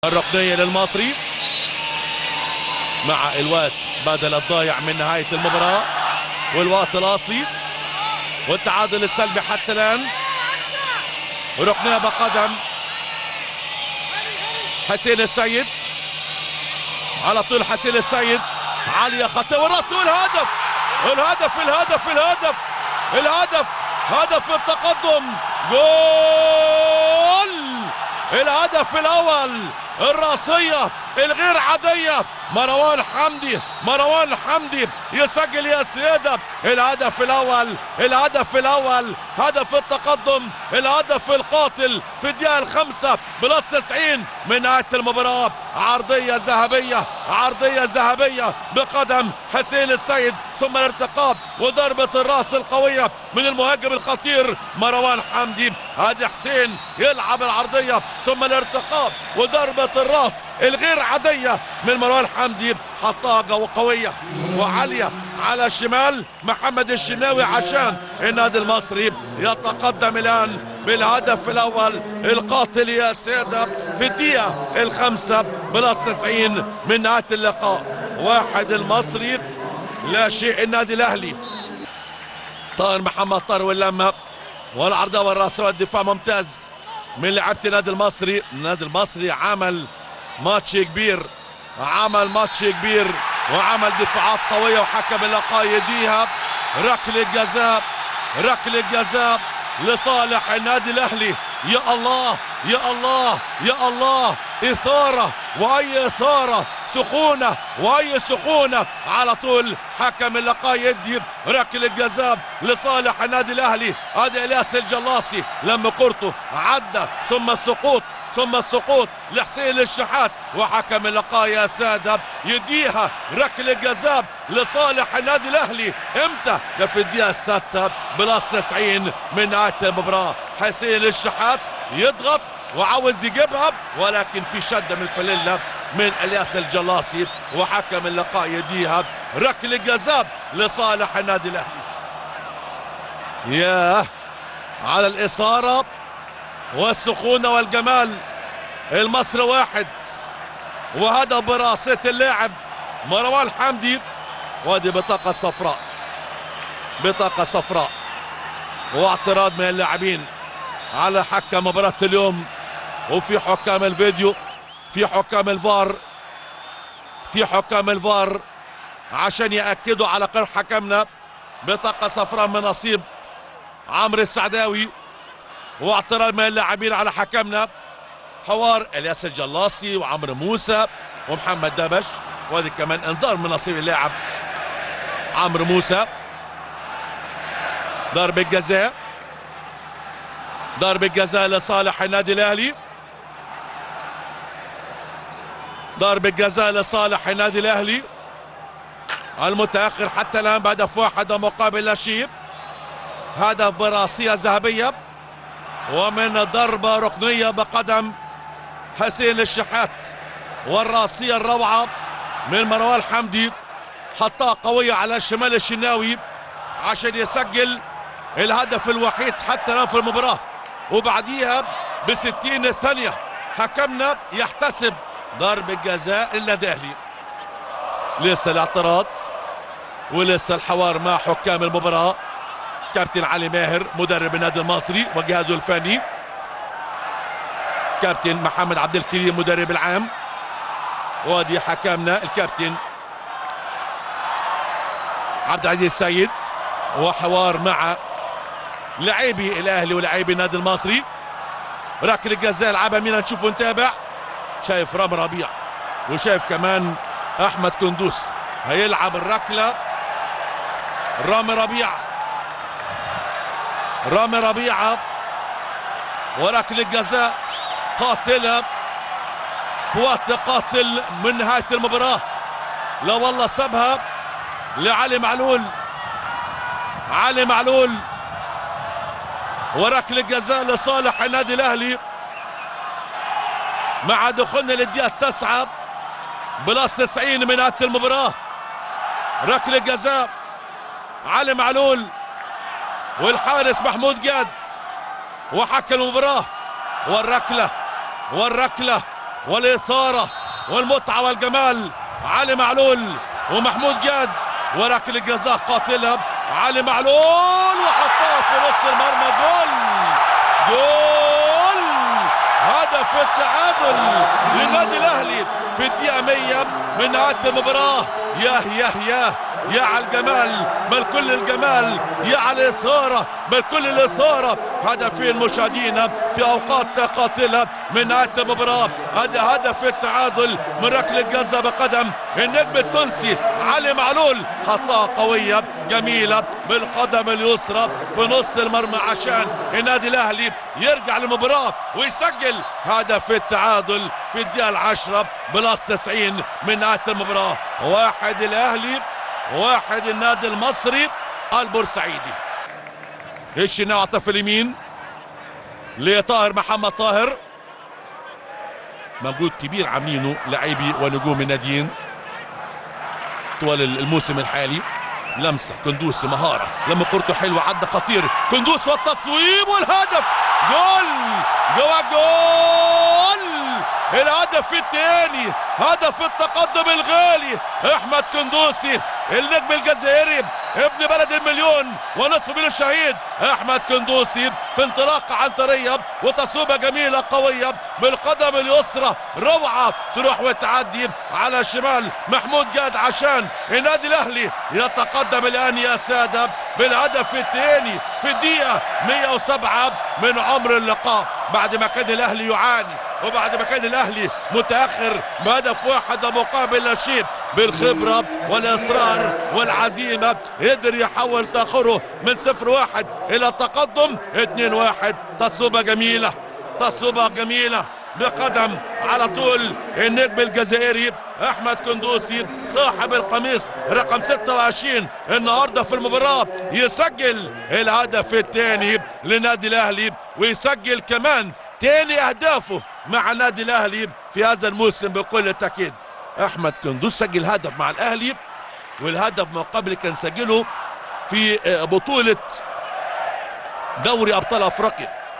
الركنيه للمصري مع الوقت بدل الضايع من نهايه المباراه والوقت الاصلي والتعادل السلبي حتى الان وركنيه بقدم حسين السيد على طول حسين السيد عالية خطيرة والراس والهدف الهدف الهدف الهدف الهدف هدف التقدم جول الهدف الأول الراسية الغير عادية مروان حمدي مروان حمدي يسجل يا سيادة الهدف الأول الهدف الأول هدف التقدم الهدف القاتل في الدقيقة الخامسة بلس 90 من نهاية المباراة عرضية ذهبية عرضية ذهبية بقدم حسين السيد ثم الارتقاب وضربة الراس القوية من المهاجم الخطير مروان حمدي هادي حسين يلعب العرضية ثم الارتقاب وضربة الراس الغير عادية من مروان حمدي حطها قوية وعالية على الشمال محمد الشناوي عشان النادي المصري يتقدم الآن بالهدف الأول القاتل يا سادة في الدقيقة الخامسة بلس 90 من نهاية اللقاء واحد المصري لا شيء النادي الأهلي طاهر محمد طاهر واللمة والعرضة والرأس والدفاع ممتاز من لعبة النادي المصري النادي المصري عمل ماتش كبير عمل ماتش كبير وعمل دفاعات قوية وحكم اللقاء يديها ركلة جزاء ركلة جزاء لصالح النادي الأهلي يا الله يا الله يا الله إثارة وأي إثارة سخونة وأي سخونة على طول حكم اللقاء يدي ركل الجزاء لصالح النادي الأهلي هذا إلياس الجلاصي لما كورته عدى ثم السقوط ثم السقوط لحسين الشحات وحكم اللقاء يا سادة يديها ركل الجزاء لصالح النادي الأهلي امتى ده في الدقيقة الستة بلس 90 من نهاية المباراة حسين الشحات يضغط وعاوز يجيبها ولكن في شده من الفليلا من الياس الجلاصي وحكم اللقاء يديها ركل الجزاء لصالح النادي الاهلي ياه على الاثاره والسخونه والجمال المصري واحد وهدف براسه اللاعب مروان حمدي وادي بطاقه صفراء بطاقه صفراء واعتراض من اللاعبين على حكم مباراة اليوم وفي حكام الفيديو في حكام الفار في حكام الفار عشان يأكدوا على قرار حكمنا بطاقة صفراء من نصيب عمرو السعداوي واعتراض من اللاعبين على حكمنا حوار الياس الجلاصي وعمرو موسى ومحمد دبش وهذه كمان انذار من نصيب اللاعب عمرو موسى ضربة جزاء ضربة جزاء لصالح النادي الاهلي ضربة جزاء لصالح النادي الاهلي المتاخر حتى الان بهدف واحد مقابل لا شيء هدف براسية ذهبية ومن ضربة ركنية بقدم حسين الشحات والراسية الروعة من مروان حمدي حطها قوية على الشمال الشناوي عشان يسجل الهدف الوحيد حتى الان في المباراه وبعديها بستين ثانية حكمنا يحتسب ضرب الجزاء للنادي الاهلي لسه الاعتراض ولسه الحوار مع حكام المباراة كابتن علي ماهر مدرب النادي المصري وجهازه الفني كابتن محمد عبد الكريم مدرب العام وادي حكامنا الكابتن عبد العزيز السيد وحوار مع لاعبي الاهلي ولاعبي النادي المصري ركله الجزاء لعبها مين نشوفه نتابع شايف رامي ربيع وشايف كمان احمد كندوس هيلعب الركله رامي ربيع رامي ربيعه وركله الجزاء قاتله في وقت قاتل من نهايه المباراه لا والله سابها لعلي معلول علي معلول وركل الجزاء لصالح النادي الاهلي مع دخولنا للدقيقه التاسعه بلس 90 من نهايه المباراه ركل الجزاء علي معلول والحارس محمود جاد وحكى المباراه والركله والركله والاثاره والمتعه والجمال علي معلول ومحمود جاد وركله الجزاء قاتله علي معلول وحطها في نص المرمى جول جول هدف التعادل للنادي الاهلي في الدقيقه 100 من نهايه المباراه ياه ياه ياه يا على الجمال بل كل الجمال يا على الإثارة بل كل الإثارة هدفين مشاهدينا في أوقات قاتلة من نهاية المباراة هذا هدف التعادل من ركلة جزاء بقدم النجم التونسي علي معلول حطها قوية جميلة بالقدم اليسرى في نص المرمى عشان النادي الأهلي يرجع للمباراة ويسجل هدف التعادل في الدقيقة العشرة بلس 90 من نهاية المباراة واحد الأهلي واحد النادي المصري البورسعيدي الشناعة في اليمين لطاهر محمد طاهر مجهود كبير عاملينه لاعبي ونجوم الناديين طوال الموسم الحالي لمسه كندوسي مهاره لما كورته حلوه عدى خطير كندوس والتصويب والهدف جول جوا جول الهدف الثاني هدف التقدم الغالي احمد كندوسي النجم الجزائري ابن بلد المليون ونصف مليون الشهيد احمد كندوسي في انطلاقه عنتريه وتصويبه جميله قويه بالقدم اليسرى روعه تروح وتعدي على شمال محمود جاد عشان النادي الاهلي يتقدم الان يا ساده بالهدف الثاني في الدقيقه 107 من عمر اللقاء بعد ما كان الاهلي يعاني وبعد ما كان الاهلي متاخر بهدف واحد مقابل لا شيء بالخبره والاصرار والعزيمه قدر يحول تاخره من صفر واحد الى تقدم اتنين واحد تصويبه جميله تصويبه جميله بقدم على طول النجم الجزائري احمد كندوسي صاحب القميص رقم 26 النهارده في المباراه يسجل الهدف الثاني للنادي الاهلي ويسجل كمان تاني اهدافه مع النادي الاهلي في هذا الموسم بكل تاكيد احمد كندوس سجل هدف مع الاهلي والهدف ما قبل كان سجله في بطوله دوري ابطال افريقيا